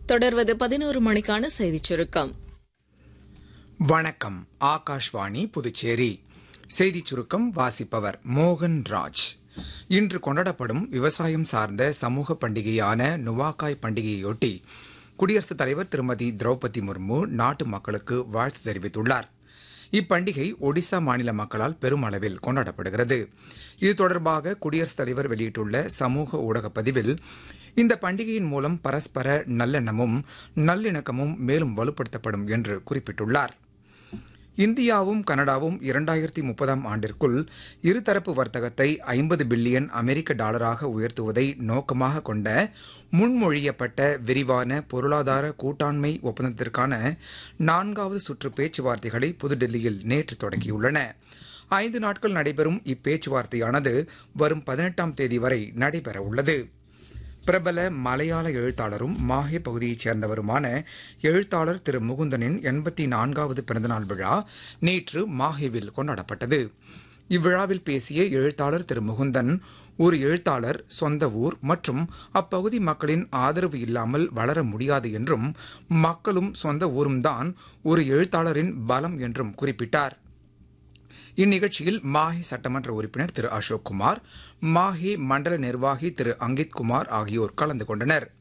தொடர்வது பதினோரு மணிக்கான செய்திச் சுருக்கம் வணக்கம் ஆகாஷ்வாணி புதுச்சேரி செய்திச் சுருக்கம் வாசிப்பவர் மோகன் ராஜ் இன்று கொண்டாடப்படும் விவசாயம் சார்ந்த சமூக பண்டிகையான நுவாக்காய் பண்டிகையொட்டி குடியரசுத் தலைவர் திருமதி திரௌபதி முர்மு நாட்டு மக்களுக்கு வாழ்த்து தெரிவித்துள்ளார் இப்பண்டிகை ஒடிசா மாநில மக்களால் பெரும் அளவில் கொண்டாடப்படுகிறது இது தொடர்பாக குடியரசுத் தலைவர் வெளியிட்டுள்ள சமூக ஊடக பதிவில் இந்த பண்டிகையின் மூலம் பரஸ்பர நல்லெண்ணமும் நல்லிணக்கமும் மேலும் வலுப்படுத்தப்படும் என்று குறிப்பிட்டுள்ளார் இந்தியாவும் கனடாவும் இரண்டாயிரத்தி முப்பதாம் ஆண்டிற்குள் இருதரப்பு வர்த்தகத்தை ஐம்பது பில்லியன் அமெரிக்க டாலராக உயர்த்துவதை நோக்கமாக கொண்ட முன்மொழியப்பட்ட விரிவான பொருளாதார கூட்டாண்மை ஒப்பந்தத்திற்கான நான்காவது சுற்று பேச்சுவார்த்தைகளை புதுடெல்லியில் நேற்று தொடங்கியுள்ளன ஐந்து நாட்கள் நடைபெறும் இப்பேச்சுவார்த்தையானது வரும் பதினெட்டாம் தேதி வரை நடைபெறவுள்ளது பிரபல மலையாள எழுத்தாளரும் மாஹே பகுதியைச் சேர்ந்தவருமான எழுத்தாளர் திரு முகுந்தனின் எண்பத்தி நான்காவது பிறந்தநாள் விழா நேற்று மாஹேவில் கொண்டாடப்பட்டது இவ்விழாவில் பேசிய எழுத்தாளர் திரு முகுந்தன் ஒரு எழுத்தாளர் சொந்த ஊர் மற்றும் அப்பகுதி மக்களின் ஆதரவு இல்லாமல் வளர முடியாது என்றும் மக்களும் சொந்த ஊரும் தான் ஒரு எழுத்தாளரின் பலம் என்றும் குறிப்பிட்டார் இந்நிகழ்ச்சியில் மாஹே சட்டமன்ற உறுப்பினர் திரு அசோக் குமார் மாஹே மண்டல நிர்வாகி திரு அங்கித் குமார் ஆகியோர் கலந்து கொண்டனர்